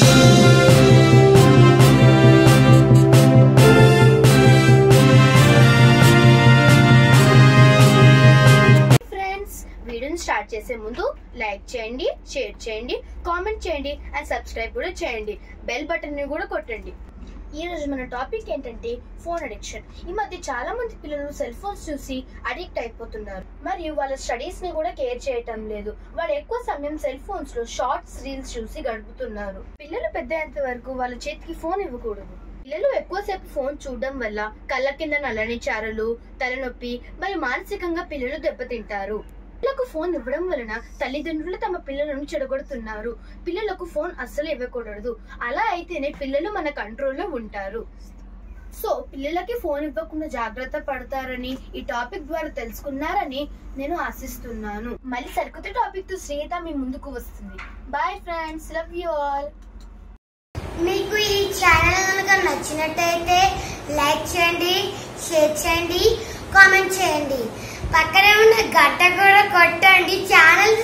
friends వీడియోని start చేసే ముందు లైక్ చేయండి షేర్ చేయండి కామెంట్ చేయండి అండ్ సబ్స్క్రైబ్ కూడా చేయండి బెల్ బటన్ ని కూడా కొట్టండి ఈ రోజు మన టాపిక్ ఏంటంటే ఫోన్ అడిక్షన్ ఈ మధ్య చాలా మంది పిల్లలు సెల్ ఫోన్స్ చూసి అడిక్ట్ అయిపోతున్నారు మరియు వాళ్ళ స్టడీస్ ని కూడా కేర్ చేయటం లేదు వాళ్ళు ఎక్కువ సమయం సెల్ ఫోన్స్ లో షార్ట్స్ రీల్స్ చూసి గడుపుతున్నారు పిల్లలు పెద్ద అయ్యేంత వరకు వాళ్ళ చేతికి ఫోన్ ఇవ్వకూడదు పిల్లలు ఎక్కువసేపు ఫోన్ చూడడం వల్ల కళ్ళ కింద నల్లని చారలు తలనొప్పి మరియు మానసికంగా పిల్లలు దెబ్బతింటారు పిల్లలకు ఫోన్ ఇవ్వడం వలన తల్లిదండ్రులు తమ పిల్లలను చెడగొడుతున్నారు పిల్లలకు ఫోన్ అస్సలు ఇవ్వకూడదు అలా అయితేనే పిల్లలు మన కంట్రోల్లో ఉంటారు సో పిల్లలకి ఫోన్ ఇవ్వకుండా జాగ్రత్త పడతారని ఈ టాపిక్ ద్వారా తెలుసుకున్నారని నేను ఆశిస్తున్నాను మళ్ళీ సరికొత్త టాపిక్ తో శ్రీత మీ ముందుకు వస్తుంది bye friends love you all మీకు ఈ ఛానల్ కనుక నచ్చినట్టయితే లైక్ చేయండి షేర్ చేయండి కామెంట్ చేయండి పక్కనే ఉన్న గంట కూడా కొట్టండి ఛానల్